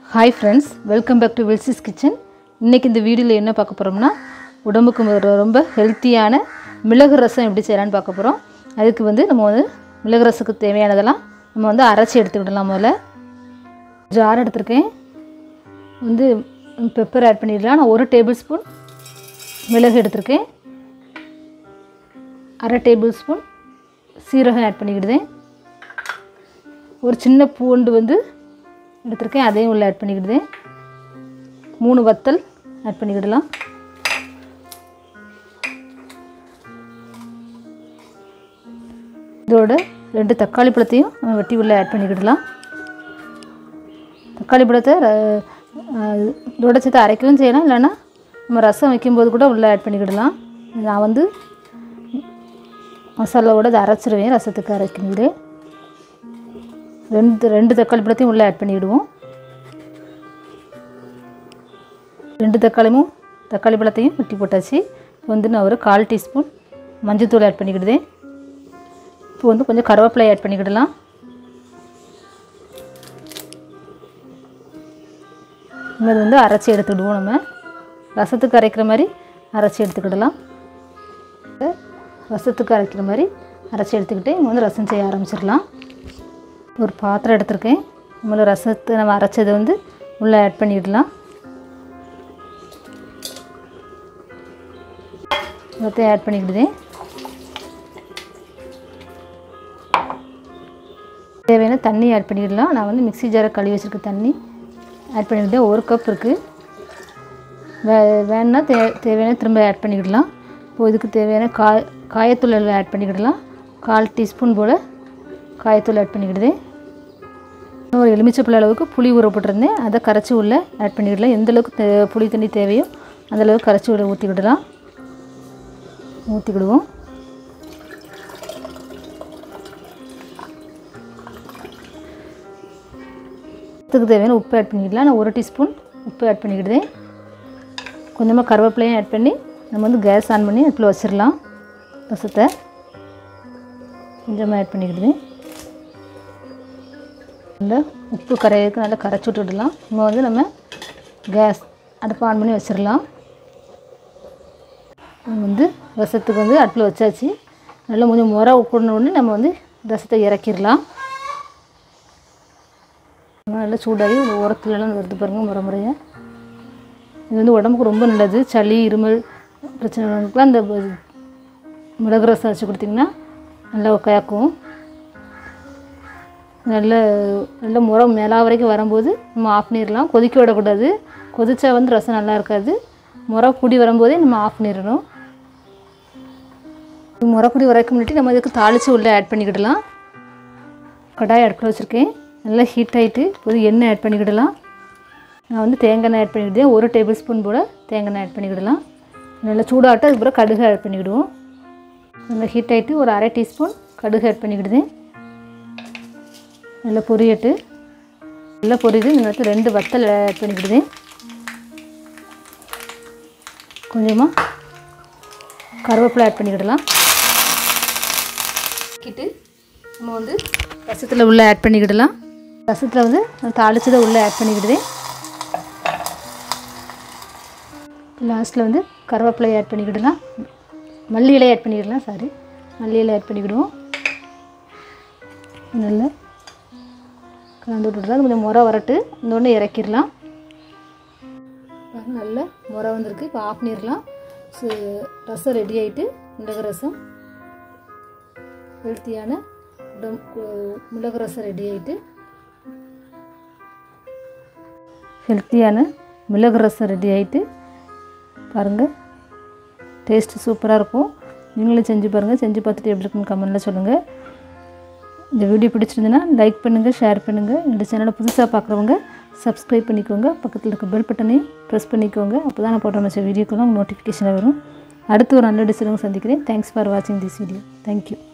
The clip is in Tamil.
hi friends welcome back to Wilsy's kitchen இன்றைக்கி இந்த வீடியோவில் என்ன பார்க்க போகிறோம்னா உடம்புக்கு ம- ரொம்ப ஹெல்த்தியான மிளகு ரசம் எப்படி செய்யலான்னு பார்க்க போகிறோம் அதுக்கு வந்து நம்ம வந்து மிளகு ரசத்துக்கு தேவையானதெல்லாம் நம்ம வந்து அரைச்சி எடுத்துக்கிடலாம் முதல்ல ஜார் எடுத்திருக்கேன் வந்து பெப்பர் ஆட் பண்ணிடலாம் நான் ஒரு டேபிள் ஸ்பூன் மிளகு எடுத்திருக்கேன் அரை டேபிள் ஸ்பூன் சீரகம் ஆட் பண்ணிக்கிடுதேன் ஒரு சின்ன பூண்டு வந்து எடுத்திருக்கேன் அதையும் உள்ள ஆட் பண்ணிக்கிடுதேன் மூணு வத்தல் ஆட் பண்ணிக்கிடலாம் இதோட ரெண்டு தக்காளி பழத்தையும் நம்ம வெட்டி உள்ள ஆட் பண்ணிக்கிடலாம் தக்காளி பழத்தை ர- அஹ், இதோட சேர்த்து அரைக்கவும் செய்யலாம் இல்லைன்னா நம்ம ரசம் வைக்கும்போது கூட உள்ளே ஆட் பண்ணிக்கிடலாம் நான் வந்து மசாலாவோட இதை அரைச்சிருவேன் ரசத்துக்கு அரைக்கிறது ரெண்டு ரெண்டு தக்காளி பழத்தையும் உள்ளே ஆட் பண்ணிவிடுவோம் ரெண்டு தக்காளியும் தக்காளி பழத்தையும் வெட்டி போட்டாச்சு இப்போ வந்து நான் ஒரு கால் டீஸ்பூன் மஞ்சள்தூள் ஆட் பண்ணிக்கிடுதேன் இப்போ வந்து கொஞ்சம் கருவேப்பிலை ஆட் பண்ணிக்கிடலாம் இது வந்து அரைச்சி எடுத்துக்கிடுவோம் நம்ம ரசத்துக்கு அரைக்கிற மாதிரி அரைச்சி எடுத்துக்கிடலாம் ரசத்துக்கு அரைக்கிற மாதிரி அரைச்சி எடுத்துக்கிட்டு இங்கே வந்து ரசம் செய்ய ஆரம்பிச்சிடலாம் ஒரு பாத்திரம் எடுத்திருக்கேன் நம்மள ரசத்தை நம்ம அரைச்சதை வந்து உள்ளே ஆட் பண்ணிடலாம் எல்லாத்தையும் ஆட் பண்ணிக்கிடுதேன் தேவையான தண்ணி ஆட் பண்ணிக்கிடலாம் நான் வந்து மிக்ஸி ஜாரை கழுவி வச்சுருக்க தண்ணி ஆட் பண்ணிக்கிட்டேன் ஒரு கப் இருக்குது வே வேணுன்னா தே தேவையான திரும்ப ஆட் பண்ணிக்கிடலாம் இப்போ இதுக்கு தேவையான காய் காயத்தூள் எல்லாம் ஆட் பண்ணிக்கிடலாம் கால் டீஸ்பூன் போல் காயத்தூள் ஆட் பண்ணிக்கிடுதேன் இன்னும் ஒரு எலுமிச்சப்பழ அளவுக்கு புளி ஊற போட்டிருந்தேன் அதை கரைச்சி உள்ளே ஆட் பண்ணிக்கிடலாம் எந்த அளவுக்கு தே- புளி தண்ணி தேவையோ அந்த அளவுக்கு கரைச்சி உள்ள ஊற்றிக்கிடலாம் ஊற்றிக்கிடுவோம் இதுக்கு தேவையான உப்பு ஆட் பண்ணிக்கலாம் நான் ஒரு டீஸ்பூன் உப்பு ஆட் பண்ணிக்கிடுதேன் கொஞ்சமாக கருவேப்பிலையும் ஆட் பண்ணி நம்ம வந்து கேஸ் ஆன் பண்ணி அடுப்பில் வச்சிடலாம் ரசத்தை கொஞ்சமாக ஆட் பண்ணிக்கிடுதேன் நல்லா உப்பு கரையிறதுக்கு நல்லா கரைச்சி விட்டுடலாம் இப்போ வந்து நம்ம கேஸ் அடுப்பு ஆன் பண்ணி வச்சிடலாம் நம்ம வந்து ரசத்துக்கு வந்து அடுப்பில் வச்சாச்சு நல்லா கொஞ்சம் முறை உட்கொண்ட உடனே நம்ம வந்து ரசத்தை இறக்கிடலாம் நல்லா சூடாகி ஒரு உரத்துலலாம் வருது பாருங்கள் முறை முறையாக இது வந்து உடம்புக்கு ரொம்ப நல்லது சளி இருமல் பிரச்சனைகளுக்கெலாம் இந்த ப- மிளகு ரசம் வச்சு கொடுத்திங்கன்னா நல்லா கயக்கும் நல்ல நல்ல முறை மேலா வரைக்கும் வரும்போது நம்ம ஆஃப் பண்ணிடலாம் கொதிக்க விடக்கூடாது கொதிச்சா வந்து ரசம் நல்லா இருக்காது முறை கூடி வரும்போதே நம்ம ஆஃப் பண்ணிடணும் முறை கூடி வரைக்கும் முன்னாடி நம்ம இதுக்கு தாளித்து உள்ளே ஆட் பண்ணிக்கிடலாம் கடாய் அடுப்பில் வச்சுருக்கேன் நல்லா ஹீட் ஆகிட்டு ஒரு எண்ணெய் ஆட் பண்ணிக்கிடலாம் நான் வந்து தேங்காய் எண்ணெய் ஆட் பண்ணிக்கிட்டேன் ஒரு டேபிள் ஸ்பூன் போல் தேங்காய் எண்ணெய் ஆட் பண்ணிக்கிடலாம் நல்லா சூடாகட்டும் அதுக்கப்புறம் கடுகு ஆட் பண்ணிக்கிடுவோம் நல்லா ஹீட் ஆகிட்டு ஒரு அரை டீஸ்பூன் கடுகு ஆட் பண்ணிக்கிடுதேன் நல்லா பொரியட்டு நல்லா பொரியுது இந்த நேரத்தில் ரெண்டு வத்தல் ஆட் பண்ணிக்கிடுதேன் கொஞ்சமாக கருவேப்பிலை ஆட் பண்ணிக்கிடலாம் கிட்டு நம்ம வந்து ரசத்தில் உள்ளே ஆட் பண்ணிக்கிடலாம் ரசத்தில் வந்து நான் தாளிச்சதை உள்ளே ஆட் பண்ணிக்கிடுதேன் லாஸ்ட்டில் வந்து கருவேப்பிலை ஆட் பண்ணிக்கிடலாம் மல்லி இலை ஆட் பண்ணிக்கிடலாம் சாரி மல்லி இலை ஆட் பண்ணிக்கிடுவோம் நல்லா கலந்து விட்டுடலாம் கொஞ்சம் முறை வரட்டு இந்த ஒன்று இறக்கிடலாம் பாருங்க நல்ல முறை வந்திருக்கு இப்போ ஆஃப் பண்ணிடலாம் சு- ரசம் ரெடி ஆகிட்டு மிளகு ரசம் ஹெல்த்தியான உடம் கு- மிளகு ரசம் ரெடி ஆகிட்டு ஹெல்த்தியான மிளகு ரசம் ரெடி ஆகிட்டு பாருங்கள் டேஸ்ட்டு சூப்பராக இருக்கும் நீங்களும் செஞ்சு பாருங்கள் செஞ்சு பார்த்துட்டு எப்படி இருக்குன்னு கமெண்ட்டில் சொல்லுங்கள் இந்த வீடியோ பிடிச்சிருந்துன்னா லைக் பண்ணுங்கள் ஷேர் பண்ணுங்கள் இந்த சேனலை புதுசாக பார்க்குறவங்க சப்ஸ்கிரைப் பண்ணிக்கோங்க பக்கத்தில் இருக்க பெல் பட்டனையும் ப்ரெஸ் பண்ணிக்கோங்க அப்போ தான் நான் போட்ட மச்ச வீடியோக்கெல்லாம் நோட்டிஃபிகேஷன் வரும் அடுத்து ஒரு நல்ல டிசிஷன் சந்திக்கிறேன் தேங்க்ஸ் ஃபார் வாட்சிங் திஸ் வீடியோ தேங்க்யூ